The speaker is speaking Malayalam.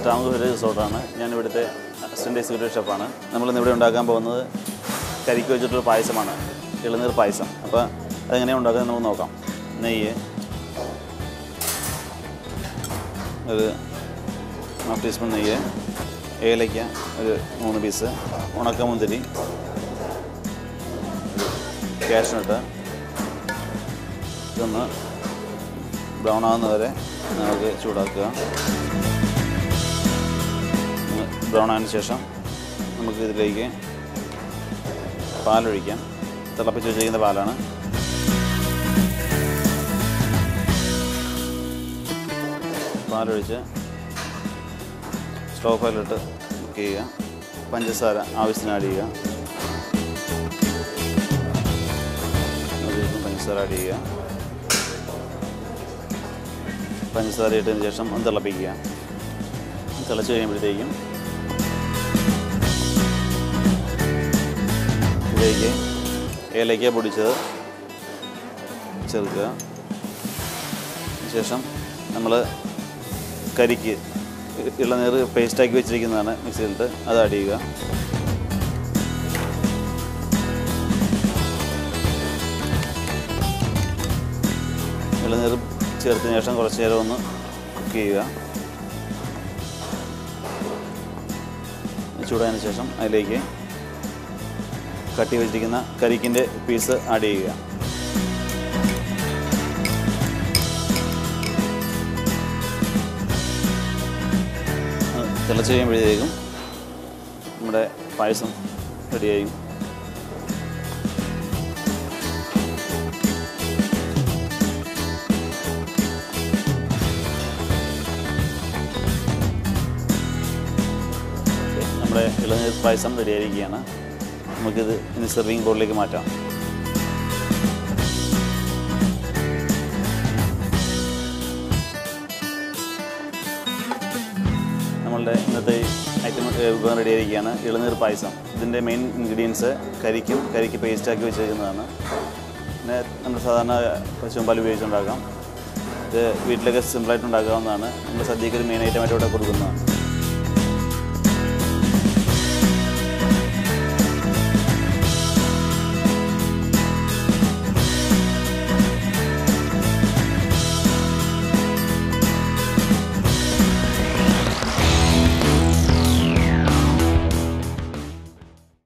ട്രാമൂര് റിസോർട്ടാണ് ഞാൻ ഇവിടുത്തെ അസിസ്റ്റൻ്റ് എക്സിക്യൂട്ടീവ് ഷെഫാണ് നമ്മളിന്ന് ഇവിടെ ഉണ്ടാക്കാൻ പോകുന്നത് കരിക്ക് വെച്ചിട്ടുള്ള പായസമാണ് ഇളനീർ പായസം അപ്പോൾ അതെങ്ങനെയാണ് ഉണ്ടാക്കുന്നത് നമുക്ക് നോക്കാം നെയ്യ് ഒരു ഹാഫ് ടീസ്പൂൺ നെയ്യ് ഏലയ്ക്ക ഒരു മൂന്ന് പീസ് ഉണക്കമുന്തിരി കാഷ്നട്ട് ഇതൊന്ന് ബ്രൗൺ ആകുന്ന വരെ നമുക്ക് ചൂടാക്കുക ബ്രൗൺ ആയതിനു ശേഷം നമുക്ക് ഇതിലേക്ക് പാലൊഴിക്കാം തിളപ്പിച്ച് വെച്ചിരിക്കുന്ന പാലാണ് പാലൊഴിച്ച് സ്റ്റവ് ഫയലിട്ട് കുക്ക് ചെയ്യുക പഞ്ചസാര ആവശ്യത്തിന് ആഡ് ചെയ്യുക അതിലേക്ക് പഞ്ചസാര ആഡ് ചെയ്യുക പഞ്ചസാര ഇട്ടതിന് ശേഷം ഒന്ന് തിളപ്പിക്കുക തിളച്ച് കഴിയുമ്പോഴത്തേക്കും ഇതിലേക്ക് ഏലയ്ക്ക പൊടിച്ചത് ചേർക്കുക ശേഷം നമ്മൾ കരിക്ക് ഇ- ഇളനീർ പേസ്റ്റാക്കി വെച്ചിരിക്കുന്നതാണ് മിക്സിയിലിട്ട് അത് ആഡ് ചെയ്യുക ഇളനീർ ചേർത്തതിന് ശേഷം കുറച്ച് നേരം ഒന്ന് കുക്ക് ചെയ്യുക ചൂടായതിനു ശേഷം അതിലേക്ക് കട്ടി വെച്ചിരിക്കുന്ന കരിക്കിൻ്റെ പീസ് ആഡ് ചെയ്യുക അത് തിളച്ച് കഴിയുമ്പോഴത്തേക്കും നമ്മുടെ പായസം റെഡിയായി നമ്മുടെ ഇളനീർ പായസം റെഡിയായിരിക്കുകയാണ് നമുക്കിത് ഇനി സെർവിങ് ബോർഡിലേക്ക് മാറ്റാം നമ്മളുടെ ഇന്നത്തെ ഐറ്റം വിഭവം റെഡിയായിരിക്കുകയാണ് ഇളനീർ പായസം ഇതിൻ്റെ മെയിൻ ഇൻഗ്രീഡിയൻസ് കരിക്കും കരിക്ക് പേസ്റ്റാക്കി വെച്ചിരിക്കുന്നതാണ് പിന്നെ നമ്മൾ സാധാരണ പശുമ്പാൽ ഉപയോഗിച്ചുണ്ടാക്കാം ഇത് വീട്ടിലൊക്കെ സിമ്പിളായിട്ട് ഉണ്ടാക്കാവുന്നതാണ് നമ്മുടെ സദ്യക്ക് ഒരു മെയിൻ ഐറ്റമായിട്ട് ഇവിടെ കൊടുക്കുന്നതാണ്